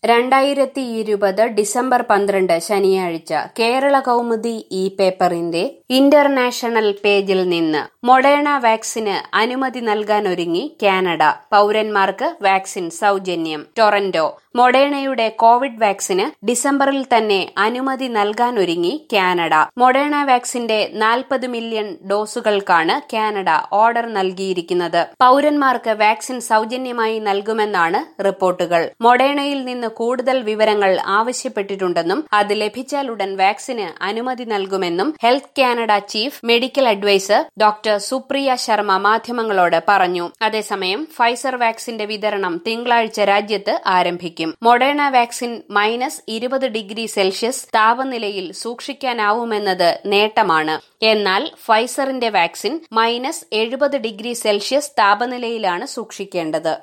രണ്ടായിരത്തി ഇരുപത് ഡിസംബർ പന്ത്രണ്ട് ശനിയാഴ്ച കേരള കൗമുദി ഈ പേപ്പറിന്റെ ഇന്റർനാഷണൽ പേജിൽ നിന്ന് മൊഡേണ വാക്സിന് അനുമതി നൽകാനൊരുങ്ങി കാനഡ പൗരന്മാർക്ക് വാക്സിൻ സൗജന്യം ടൊറന്റോ മൊഡേണയുടെ കോവിഡ് വാക്സിന് ഡിസംബറിൽ തന്നെ അനുമതി നൽകാനൊരുങ്ങി കാനഡ മൊഡേണ വാക്സിന്റെ നാൽപ്പത് മില്യൺ ഡോസുകൾക്കാണ് കാനഡ ഓർഡർ നൽകിയിരിക്കുന്നത് പൗരന്മാർക്ക് വാക്സിൻ സൗജന്യമായി നൽകുമെന്നാണ് റിപ്പോർട്ടുകൾ മൊഡേണയിൽ നിന്ന് കൂടുതൽ വിവരങ്ങൾ ആവശ്യപ്പെട്ടിട്ടുണ്ടെന്നും അത് ലഭിച്ചാൽ ഉടൻ വാക്സിന് അനുമതി നൽകുമെന്നും health Canada chief medical adviser doctor Supriya Sharma മാധ്യമങ്ങളോട് പറഞ്ഞു അതേസമയം ഫൈസർ വാക്സിന്റെ വിതരണം തിങ്കളാഴ്ച രാജ്യത്ത് ആരംഭിക്കും മൊഡേണ വാക്സിൻ മൈനസ് ഇരുപത് ഡിഗ്രി സെൽഷ്യസ് താപനിലയിൽ സൂക്ഷിക്കാനാവുമെന്നത് നേട്ടമാണ് എന്നാൽ ഫൈസറിന്റെ വാക്സിൻ മൈനസ് എഴുപത് ഡിഗ്രി സെൽഷ്യസ് താപനിലയിലാണ് സൂക്ഷിക്കേണ്ടത്